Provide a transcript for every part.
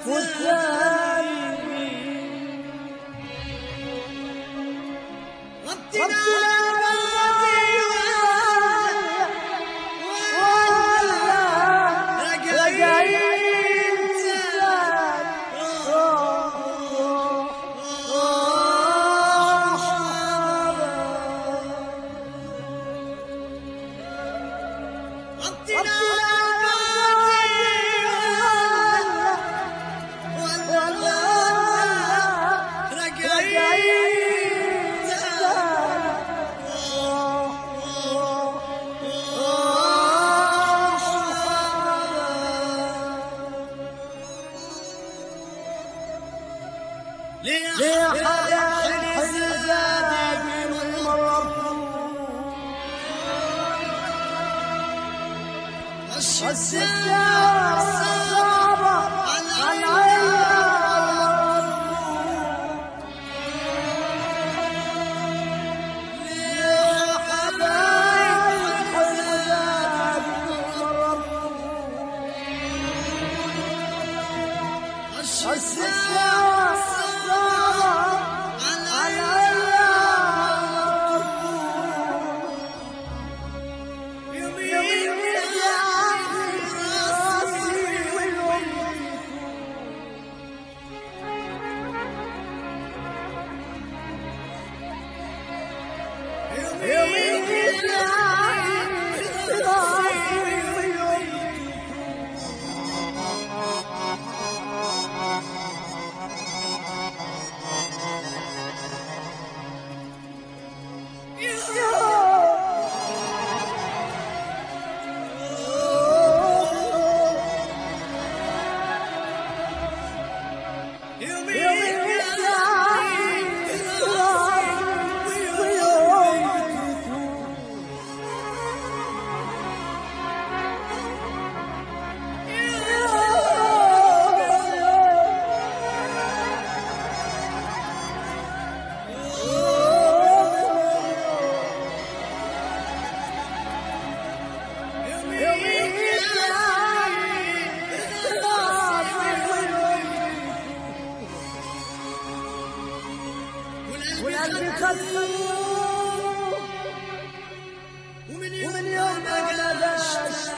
والثاني ربنا ليه حدا الحزاب من مرض الشتاء صعبة على الشتاء صعبة على يومين والقلب خذوه ومن ومن يوم يوم ما ما قدرش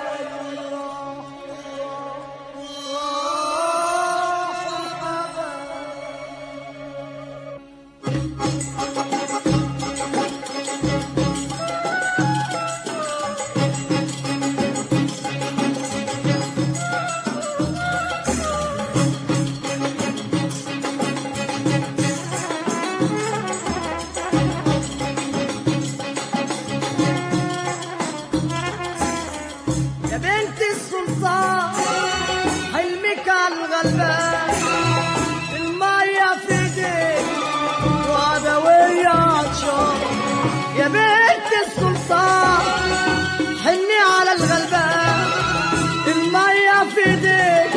يا بنت السلطان حلمك على الغلبان المية في ايديك وعدوية عطشان يا بنت السلطان حني على الغلبان المية في ايديك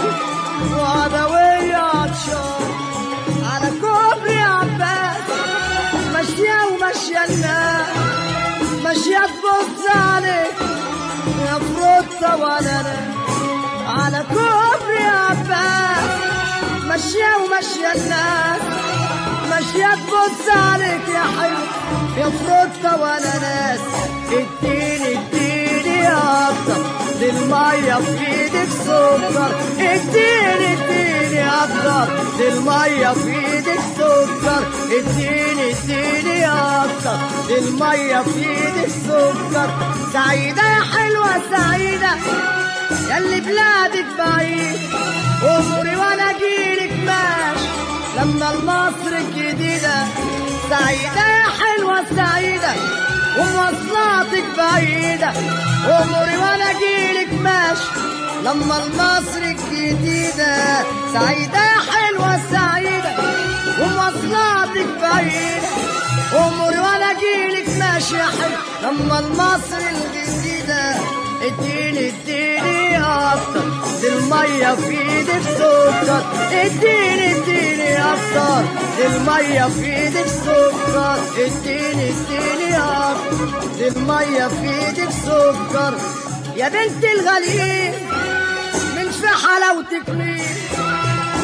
وعدوية عطشان على كوبري عباس ماشية وماشية الناس ماشية تبص عليك يا فروتة وانا أنا على كوبري عباس ماشية وماشية الناس ماشية تبص عليك يا حلو يا فروتة وانا ناس اديني اديني اكتر للمية في ايدك سكر اديني اديني اكتر للمية في ايدك سكر اديني اديني اكتر للمية في ايدك سكر سعيدة يا حلوة سعيدة ياللي بلادك بعيد عمري وانا اجيلك ماشي لما المصر الجديدة سعيدة يا حلوة سعيدة ومواصلاتك بعيدة عمري وانا اجيلك ماشي لما المصر الجديدة سعيدة يا حلوة سعيدة ومواصلاتك بعيدة عمري وانا اجيلك ماشي يا حلو لما المصر الجديدة اديني اديني اكتر للمية في ايدك سكر اديني اديني اكتر للمية في ايدك سكر اديني اديني اكتر للمية في ايدك سكر يا بنت الغاليين من في حلاوتك مين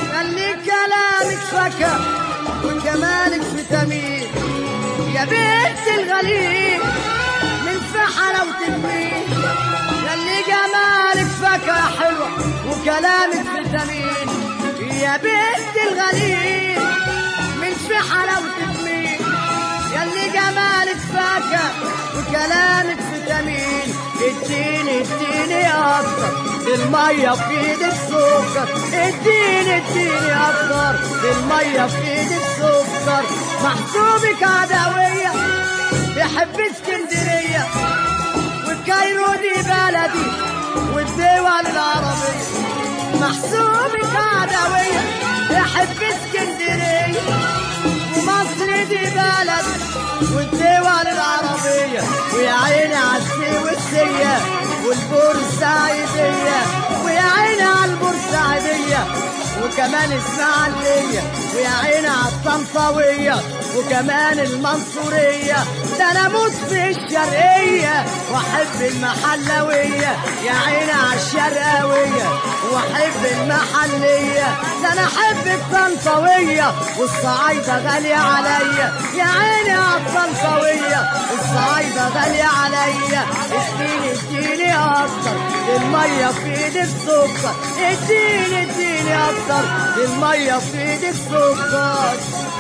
فاكهة وجمالك فيتامين يا بنت الغليل من فحلة وتدمين ياللي جمالك فاكهة حلوة وكلامك فيتامين يا بنت الغليل من فحلة وتدمين ياللي جمالك فاكهة وكلامك فيتامين اديني اديني اكتر المية في ايدك سكر اديني اديني اكتر المية في ايدك سكر محسوبك عدوية يحب اسكندرية والكايرو دي بلدي والدول العربية محسوبك عدوية يحب اسكندرية ومصر دي بلد والدول العربية ويا عيني عالسي والسية والبورسعيدية ويا عيني عالبورسعيدية وكمان اسماعيلية ويا عيني عالطنطاوية وكمان المنصورية ده انا اموت في الشرقية واحب المحلوية يا عيني عالشرقاوية واحب المحلية ده انا احب الطنطاوية والصعايدة غالية عليا يا عيني عالطنطاوية الصعايدة غالية عليا اديني اديني اكتر المية في ايدي السكر اديني اديني اكتر المية في ايدي السكر